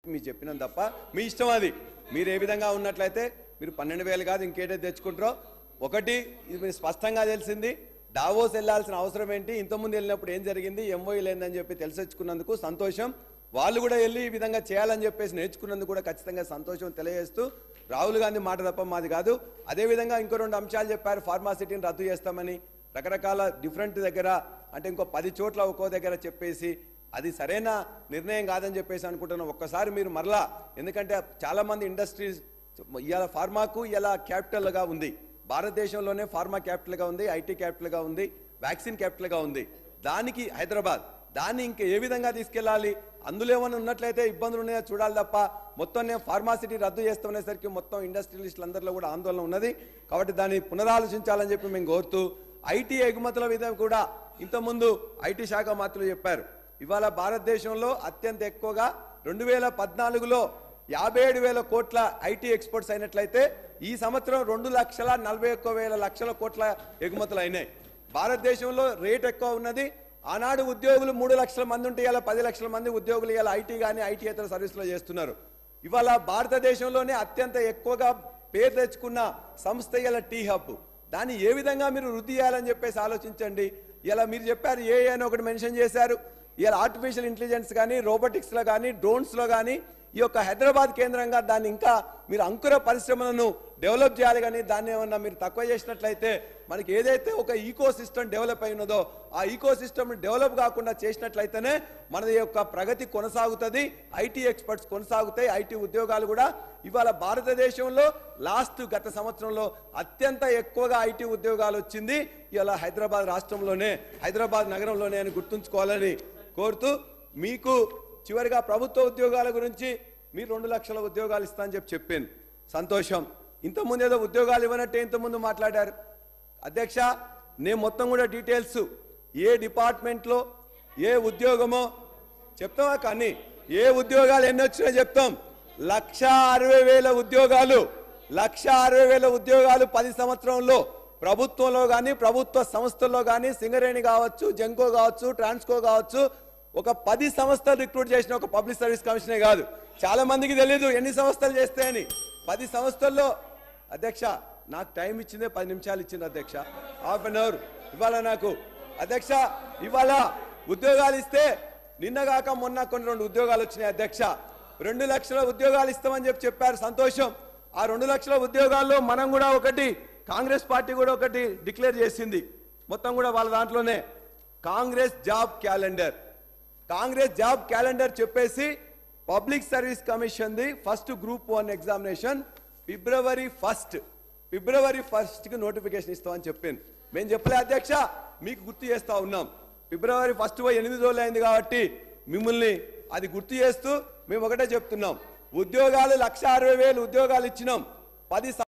మీకు చెప్పినాం తప్ప మీ ఇష్టం అది మీరు ఏ విధంగా ఉన్నట్లయితే మీరు పన్నెండు వేలు కాదు ఇంకేటైతే తెచ్చుకుంటారో ఒకటి ఇది మీరు స్పష్టంగా తెలిసింది డావోస్ వెళ్ళాల్సిన అవసరం ఏంటి ఇంతకుముందు వెళ్ళినప్పుడు ఏం జరిగింది ఎంఓఈ లేదని చెప్పి తెలిసొచ్చుకున్నందుకు సంతోషం వాళ్ళు కూడా వెళ్ళి ఈ విధంగా చేయాలని చెప్పేసి నేర్చుకున్నందుకు కూడా ఖచ్చితంగా సంతోషం తెలియజేస్తూ రాహుల్ గాంధీ మాట తప్ప మాది కాదు అదేవిధంగా ఇంకో రెండు అంశాలు చెప్పారు ఫార్మాసిటీని రద్దు చేస్తామని రకరకాల డిఫరెంట్ దగ్గర అంటే ఇంకో పది చోట్ల ఒక్కో దగ్గర చెప్పేసి అది సరైన నిర్ణయం కాదని చెప్పేసి అనుకుంటున్నాం ఒక్కసారి మీరు మరలా ఎందుకంటే చాలా మంది ఇండస్ట్రీస్ ఇవాళ ఫార్మాకు ఇలా క్యాపిటల్గా ఉంది భారతదేశంలోనే ఫార్మా క్యాపిటల్గా ఉంది ఐటీ క్యాపిటల్గా ఉంది వ్యాక్సిన్ క్యాపిటల్గా ఉంది దానికి హైదరాబాద్ దాన్ని ఇంకా ఏ విధంగా తీసుకెళ్ళాలి అందులో ఏమైనా ఉన్నట్లయితే ఇబ్బందులు ఉన్నాయో చూడాలి తప్ప మొత్తం నేను ఫార్మాసిటీ రద్దు చేస్తున్నసరికి మొత్తం ఇండస్ట్రియలిస్టులు అందరిలో కూడా ఆందోళన ఉన్నది కాబట్టి దాన్ని పునరాలోచించాలని చెప్పి మేము కోరుతూ ఐటీ ఎగుమతుల విధంగా కూడా ఇంతకుముందు ఐటీ శాఖ మంత్రులు చెప్పారు ఇవాళ భారతదేశంలో అత్యంత ఎక్కువగా రెండు వేల పద్నాలుగులో యాభై ఏడు వేల కోట్ల ఐటీ ఎక్స్పోర్ట్స్ అయినట్లయితే ఈ సంవత్సరం రెండు లక్షల నలభై ఒక్క వేల లక్షల కోట్ల ఎగుమతులు అయినాయి భారతదేశంలో రేట్ ఎక్కువ ఉన్నది ఆనాడు ఉద్యోగులు మూడు లక్షల మంది ఉంటే ఇలా పది లక్షల మంది ఉద్యోగులు ఇలా ఐటీ కానీ ఐటీయేతర సర్వీసులో చేస్తున్నారు ఇవాళ భారతదేశంలోనే అత్యంత ఎక్కువగా పేరు తెచ్చుకున్న సంస్థ ఇలా టీ హబ్ దాన్ని ఏ విధంగా మీరు వృద్ధి చేయాలని చెప్పేసి ఆలోచించండి ఇలా మీరు చెప్పారు ఏ అని ఒకటి మెన్షన్ చేశారు ఇలా ఆర్టిఫిషియల్ ఇంటెలిజెన్స్ కానీ రోబోటిక్స్లో కానీ డ్రోన్స్లో కానీ ఈ యొక్క హైదరాబాద్ కేంద్రంగా దాన్ని ఇంకా మీరు అంకుర పరిశ్రమలను డెవలప్ చేయాలి కానీ దాన్ని ఏమన్నా మీరు తక్కువ చేసినట్లయితే మనకి ఏదైతే ఒక ఈకో సిస్టమ్ డెవలప్ అయినదో ఆ ఈకో సిస్టమ్ డెవలప్ కాకుండా చేసినట్లయితేనే మన యొక్క ప్రగతి కొనసాగుతుంది ఐటీ ఎక్స్పర్ట్స్ కొనసాగుతాయి ఐటీ ఉద్యోగాలు కూడా ఇవాళ భారతదేశంలో లాస్ట్ గత సంవత్సరంలో అత్యంత ఎక్కువగా ఐటీ ఉద్యోగాలు వచ్చింది ఇవాళ హైదరాబాద్ రాష్ట్రంలోనే హైదరాబాద్ నగరంలోనే అని గుర్తుంచుకోవాలని కోరుతూ మీకు చివరిగా ప్రభుత్వ ఉద్యోగాల గురించి మీరు రెండు లక్షల ఉద్యోగాలు ఇస్తా అని చెప్పి చెప్పాను సంతోషం ఇంతకుముందు ఏదో ఉద్యోగాలు ఇవ్వనట్టే ఇంతకుముందు మాట్లాడారు అధ్యక్ష నేను మొత్తం కూడా డీటెయిల్స్ ఏ డిపార్ట్మెంట్లో ఏ ఉద్యోగమో చెప్తామా కానీ ఏ ఉద్యోగాలు ఎన్ని వచ్చినా చెప్తాం లక్ష అరవై వేల ఉద్యోగాలు లక్ష అరవై వేల ఉద్యోగాలు పది సంవత్సరంలో ప్రభుత్వంలో కానీ ప్రభుత్వ సంస్థల్లో కానీ సింగరేణి కావచ్చు జెంకో కావచ్చు ట్రాన్స్కో కావచ్చు ఒక పది సంస్థలు రిక్రూట్ చేసిన ఒక పబ్లిక్ సర్వీస్ కమిషనే కాదు చాలా మందికి తెలియదు ఎన్ని సంస్థలు చేస్తాయని పది సంస్థల్లో అధ్యక్ష నాకు టైం ఇచ్చిందే పది నిమిషాలు ఇచ్చింది అధ్యక్ష హాఫ్ అన్ అవర్ ఇవాళ నాకు అధ్యక్ష ఇవాళ ఉద్యోగాలు ఇస్తే నిన్నగాక మొన్న కొన్ని రెండు ఉద్యోగాలు వచ్చినాయి అధ్యక్ష రెండు లక్షల ఉద్యోగాలు ఇస్తామని చెప్పి చెప్పారు సంతోషం ఆ రెండు లక్షల ఉద్యోగాల్లో మనం కూడా ఒకటి కాంగ్రెస్ పార్టీ కూడా ఒకటి డిక్లేర్ చేసింది మొత్తం కూడా వాళ్ళ దాంట్లోనే Congress job calendar Congress job calendar చెప్పేసి public service commission the first group one examination February first February first కి నోటిఫికేషన్ ఇస్తామని చెప్పాను మేము చెప్పలే అధ్యక్ష మీకు గుర్తు చేస్తా ఉన్నాం ఫిబ్రవరి ఫస్ట్ పోయి ఎనిమిది రోజులు అయింది కాబట్టి మిమ్మల్ని అది గుర్తు చేస్తూ మేము ఒకటే చెప్తున్నాం ఉద్యోగాలు లక్ష అరవై వేలు ఉద్యోగాలు ఇచ్చినాం పది సం-